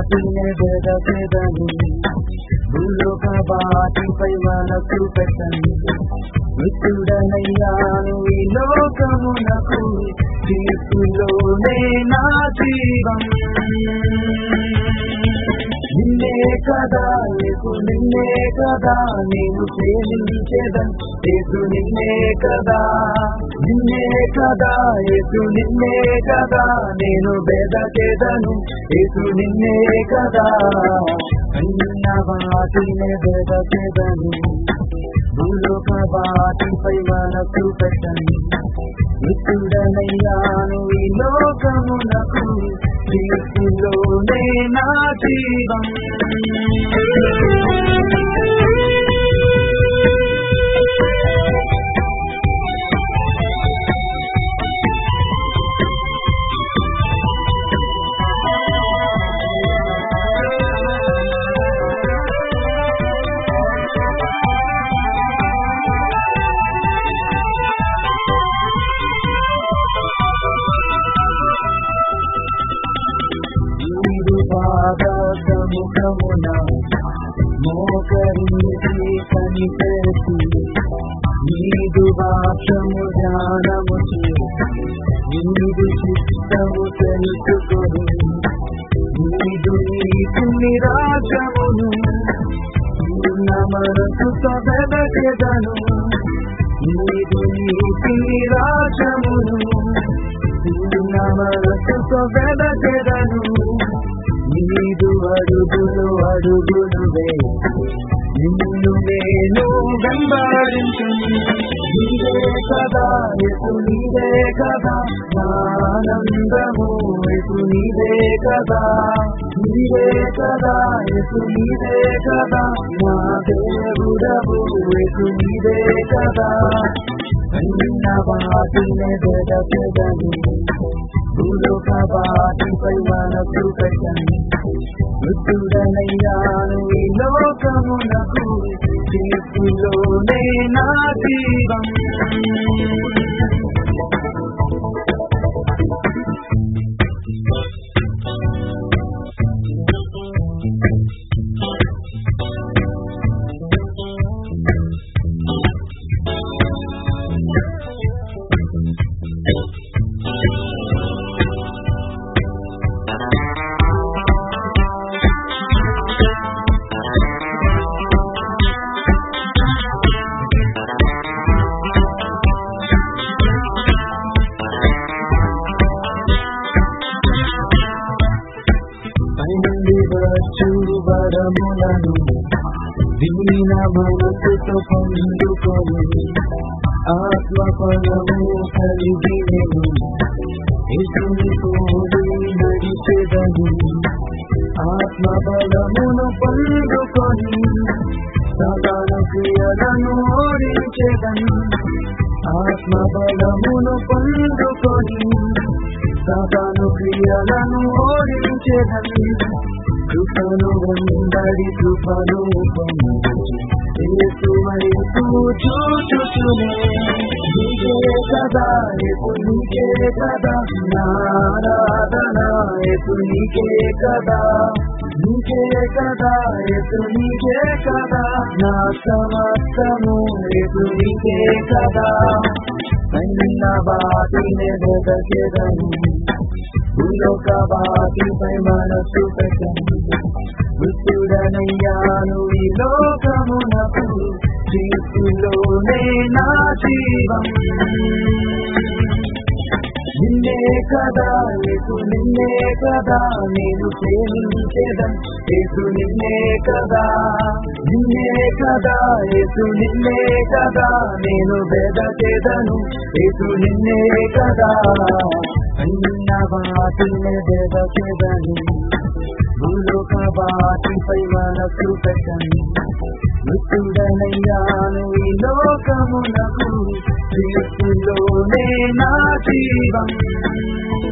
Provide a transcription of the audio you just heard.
వాటిని వెదకెదను భూలోక వాటిపై మనసు పెట్టను మృతుడనయ్యాను ఈ లోకమునకు తీర్పులోనే నా జీవం నిన్నే కదా యేసు నిన్నే కదా నేను ప్రేమించేదన్ యేసు నిన్నే కదా నిన్నే కదా యేసు నిన్నే కదా నేను బెదకెదను యేసు నిన్నే కదా అన్న వాటినే బెదకెదను భూలోక వాటిపై మనసు పెట్టను మృతుడనయ్యాను ఈ లోకమునకు తీర్పులోనే నా జీవం నీరు పాదముఖమున మోకరించి కనిపెట్టి నీదు వాక్యము ధ్యానము నీదు చిత్తము తెలుసుకొని నీదు నీకు నిరాశమును పూర్ణ మనసుతో వెదకెదను నీదు నీకు నిరాశమును పూర్ణ మనసుతో వెదకెదను నీదు అడుగులు అడుగులు నిన్ను నేను వెంబడించు నీదే కదా ఎటు నీదే కదా ఆనందము ఎటు నీదే కదా నీదే కదా ఎటు నీదే కదా నా దేవుడవు ఎటు నీదే కదా అన్న వాటిని వెదకెదను భూలోక వాటిపై మనసు పెట్టను మృతుడనయ్యాను ఈ లోకమునకు తీర్పులోనే నా జీవం పైనుండి వచ్చు వరములను దీన మనసుతో పొందుకొని ఆత్మ ఫలము కలిగి నేను ఎదురు తోడి నడిచెదను ఆత్మ బలమును పొందుకొని సదాన క్రియలను ఓడించెదను ఆత్మ బలమును పొందుకొని సదాను క్రియలను ఓడించెదను కృపను వందడి కృపను చూచుచునే నీకే కదా ఎటు నీకే కదా నారాధన ఎటు నీకే కదా నీకే కదా ఎటు నీకే కదా నా సమస్తము ఎటు నీకే కదా అన్న వాటిని వెదకెదను భూలోక వాటిపై మనసు పెట్టను మృతుడనయ్యాను ఈ లోకమునకు తీర్పులోనే నా జీవం నిన్నే కదా యేసు నిన్నే కదా నేను ప్రేమించేదం యేసు నిన్నే కదా నిన్నే కదా యేసు నిన్నే కదా నేను వెదకేదను యేసు నిన్నే కదా అన్న వాటిని వెదకేదను భూలోక వాటిపై మనసు పెట్టను మృతుడనయ్యాను ఈ లోకమునకు తీర్పులోనే నా జీవం